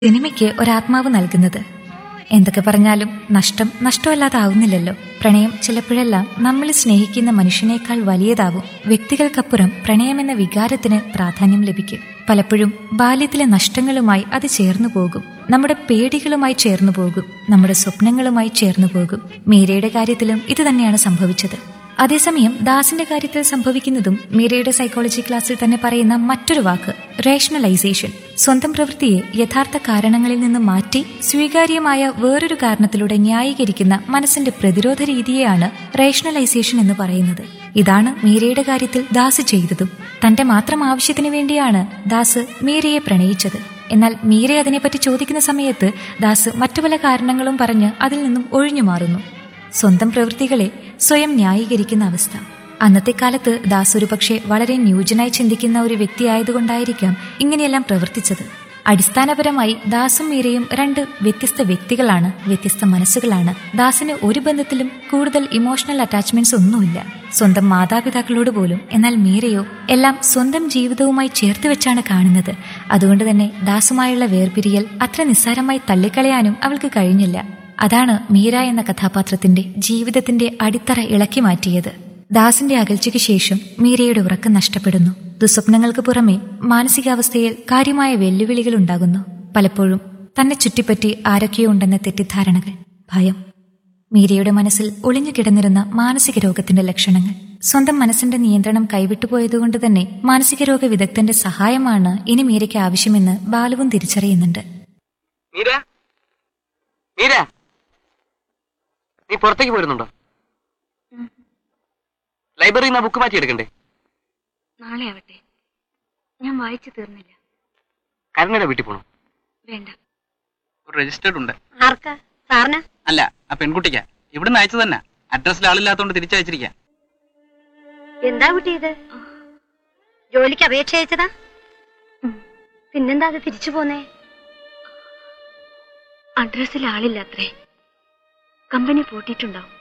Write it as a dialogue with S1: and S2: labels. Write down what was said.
S1: സിനിമയ്ക്ക് ഒരാത്മാവ് നൽകുന്നത് എന്തൊക്കെ പറഞ്ഞാലും നഷ്ടം നഷ്ടമല്ലാതാവുന്നില്ലല്ലോ പ്രണയം ചിലപ്പോഴെല്ലാം നമ്മൾ സ്നേഹിക്കുന്ന മനുഷ്യനേക്കാൾ വലിയതാവും വ്യക്തികൾക്കപ്പുറം പ്രണയമെന്ന വികാരത്തിന് പ്രാധാന്യം ലഭിക്കും പലപ്പോഴും ബാല്യത്തിലെ നഷ്ടങ്ങളുമായി അത് ചേർന്നു പോകും നമ്മുടെ പേടികളുമായി ചേർന്നു പോകും നമ്മുടെ സ്വപ്നങ്ങളുമായി ചേർന്നു പോകും മീരയുടെ കാര്യത്തിലും ഇത് തന്നെയാണ് സംഭവിച്ചത് അതേസമയം ദാസിന്റെ കാര്യത്തിൽ സംഭവിക്കുന്നതും മീരയുടെ സൈക്കോളജി ക്ലാസ്സിൽ തന്നെ പറയുന്ന മറ്റൊരു വാക്ക് റേഷണലൈസേഷൻ സ്വന്തം പ്രവൃത്തിയെ യഥാർത്ഥ കാരണങ്ങളിൽ നിന്ന് മാറ്റി സ്വീകാര്യമായ വേറൊരു കാരണത്തിലൂടെ ന്യായീകരിക്കുന്ന മനസ്സിന്റെ പ്രതിരോധ രീതിയെയാണ് റേഷണലൈസേഷൻ എന്ന് പറയുന്നത് ഇതാണ് മീരയുടെ കാര്യത്തിൽ ദാസ് ചെയ്തതും തന്റെ മാത്രം ആവശ്യത്തിനു വേണ്ടിയാണ് ദാസ് മീരയെ പ്രണയിച്ചത് എന്നാൽ മീര അതിനെപ്പറ്റി ചോദിക്കുന്ന സമയത്ത് ദാസ് മറ്റു പല കാരണങ്ങളും പറഞ്ഞ് അതിൽ നിന്നും ഒഴിഞ്ഞു മാറുന്നു സ്വന്തം പ്രവൃത്തികളെ സ്വയം ന്യായീകരിക്കുന്ന അവസ്ഥ അന്നത്തെ കാലത്ത് ദാസ് ഒരു പക്ഷേ വളരെ ന്യൂജനായി ചിന്തിക്കുന്ന ഒരു വ്യക്തിയായതുകൊണ്ടായിരിക്കാം ഇങ്ങനെയെല്ലാം പ്രവർത്തിച്ചത് അടിസ്ഥാനപരമായി ദാസും മീരയും രണ്ട് വ്യത്യസ്ത വ്യക്തികളാണ് വ്യത്യസ്ത മനസ്സുകളാണ് ദാസിന് ഒരു ബന്ധത്തിലും കൂടുതൽ ഇമോഷണൽ അറ്റാച്ച്മെന്റ്സ് ഒന്നുമില്ല സ്വന്തം മാതാപിതാക്കളോട് പോലും എന്നാൽ മീരയോ എല്ലാം സ്വന്തം ജീവിതവുമായി ചേർത്ത് വെച്ചാണ് കാണുന്നത് അതുകൊണ്ട് തന്നെ ദാസുമായുള്ള വേർപിരിയൽ അത്ര നിസ്സാരമായി തള്ളിക്കളയാനും അവൾക്ക് കഴിഞ്ഞില്ല അതാണ് മീര എന്ന കഥാപാത്രത്തിന്റെ ജീവിതത്തിന്റെ അടിത്തറ ഇളക്കി മാറ്റിയത് ദാസിന്റെ അകൽച്ചയ്ക്ക് ശേഷം മീരയുടെ ഉറക്കം നഷ്ടപ്പെടുന്നു ദുസ്വപ്നങ്ങൾക്ക് പുറമെ മാനസികാവസ്ഥയിൽ കാര്യമായ വെല്ലുവിളികൾ ഉണ്ടാകുന്നു പലപ്പോഴും തന്നെ ചുറ്റിപ്പറ്റി ആരൊക്കെയോ ഉണ്ടെന്ന തെറ്റിദ്ധാരണകൾ ഭയം മീരയുടെ മനസ്സിൽ ഒളിഞ്ഞു കിടന്നിരുന്ന മാനസിക രോഗത്തിന്റെ ലക്ഷണങ്ങൾ സ്വന്തം മനസ്സിന്റെ നിയന്ത്രണം കൈവിട്ടുപോയതുകൊണ്ട് തന്നെ മാനസിക രോഗ വിദഗ്ധന്റെ സഹായമാണ് ഇനി മീരയ്ക്ക് ആവശ്യമെന്ന് ബാലുവും തിരിച്ചറിയുന്നുണ്ട്
S2: മീര മീര നീ പുറത്തേക്ക് പോരുന്നുണ്ടോ ലൈബ്രറിയിൽ നിന്ന് ബുക്ക് മാറ്റി എടുക്കണ്ടേ
S3: നാളെ ആവട്ടെ ഞാൻ വായിച്ചു തീർന്നില്ല
S2: കരുണയുടെ വീട്ടിൽ പോകണം
S3: വേണ്ട
S4: ഒരു രജിസ്റ്റേർഡ് ഉണ്ട്
S3: ആർക്കാ സാറിന്
S4: അല്ല ആ പെൺകുട്ടിക്കാ ഇവിടുന്ന് അയച്ചു തന്നെ അഡ്രസ്സിൽ ആളില്ലാത്തോണ്ട് തിരിച്ചയച്ചിരിക്കാം
S3: എന്താ കുട്ടി ഇത് ജോലിക്ക് അപേക്ഷ അയച്ചതാ പിന്നെന്താ അത് തിരിച്ചു പോന്നേ അഡ്രസ്സിൽ ആളില്ല അത്രേ കമ്പനി പൂട്ടിയിട്ടുണ്ടാവും